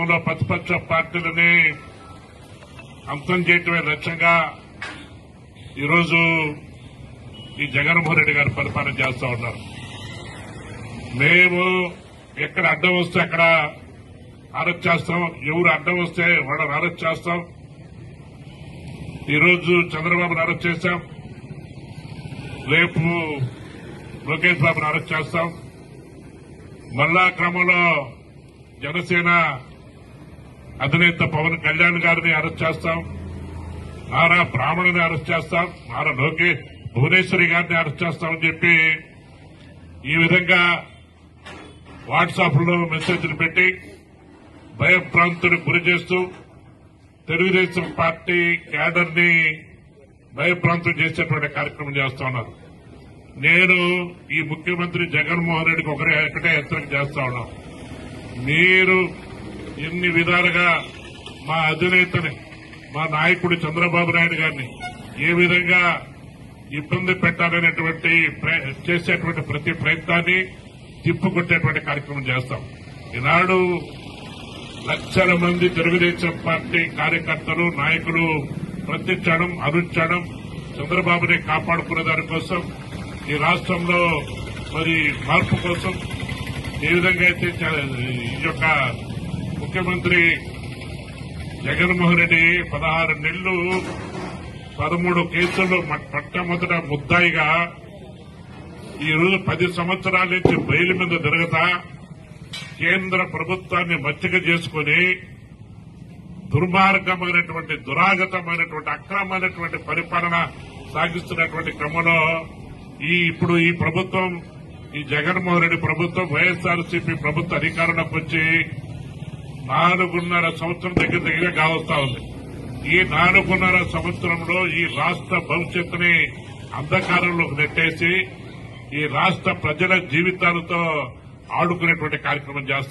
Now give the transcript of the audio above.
లో ప్రతిపక్ష పార్టీలని అంతం చేయటమే లక్ష్యంగా ఈరోజు ఈ జగన్మోహన్ రెడ్డి గారు పరిపాలన చేస్తా ఉన్నారు మేము ఎక్కడ అడ్డం వస్తే అక్కడ అరెస్ట్ చేస్తాం ఎవరు అడ్డం వస్తే వాళ్ళని అరెస్ట్ చేస్తాం ఈరోజు చంద్రబాబును అరెస్ట్ చేశాం రేపు లోకేష్ బాబును అరెస్ట్ చేస్తాం మళ్ళా క్రమంలో జనసేన అధినేత పవన్ కళ్యాణ్ గారిని అరెస్ట్ చేస్తాం నారా బ్రాహ్మణుని అరెస్ట్ చేస్తాం నారా లోకేష్ భువనేశ్వరి గారిని అరెస్ట్ చేస్తామని చెప్పి ఈ విధంగా వాట్సాప్ లో మెసేజ్లు పెట్టి భయభ్రాంతులకు గురి చేస్తూ తెలుగుదేశం పార్టీ క్యాడర్ ని భయభ్రాంతం చేసేటువంటి కార్యక్రమం చేస్తా ఉన్నారు నేను ఈ ముఖ్యమంత్రి జగన్మోహన్ రెడ్డికి ఒకరే ఒకటే హెచ్చరిక చేస్తా ఉన్నాం మీరు ఎన్ని విధాలుగా మా అధినేతని మా నాయకుడు చంద్రబాబు నాయుడు గారిని ఏ విధంగా ఇబ్బంది పెట్టాలనేటువంటి ప్ర- చేసేటువంటి ప్రతి ప్రయత్నాన్ని తిప్పుకొట్టేటువంటి కార్యక్రమం చేస్తాం ఈనాడు లక్షల మంది తెలుగుదేశం పార్టీ కార్యకర్తలు నాయకులు ప్రతి క్షణం అనుక్షణం చంద్రబాబుని కాపాడుకునే దానికోసం ఈ రాష్ట్రంలో మరి మార్పు కోసం ఏ విధంగా అయితే చ- ఈ యొక్క ముఖ్యమంత్రి జగన్మోహన్ రెడ్డి పదహారు నెలలు పదమూడు కేసుల్లో మొ- మొట్టమొదట ముద్దాయిగా ఈ రోజు పది సంవత్సరాల నుంచి బెయిల్ మీద తిరగతా కేంద్ర ప్రభుత్వాన్ని మచ్చిక చేసుకుని దుర్మార్గమైనటువంటి దురాగతమైనటువంటి అక్రమమైనటువంటి పరిపాలన సాగిస్తున్నటువంటి క్రమంలో ఈ ఇప్పుడు ఈ ప్రభుత్వం ఈ జగన్మోహన్ రెడ్డి ప్రభుత్వం వైఎస్ఆర్సీపీ ప్రభుత్వ అధికారంలోకి వచ్చి నాలుగున్నర సంవత్సరం దగ్గర దగ్గర కావస్తా ఉంది ఈ నాలుగున్నర సంవత్సరంలో ఈ రాష్ట్ర భవిష్యత్తుని అంధకారంలోకి నెట్టేసి ఈ రాష్ట్ర ప్రజల జీవితాలతో ఆడుకునేటువంటి కార్యక్రమం చేస్తారు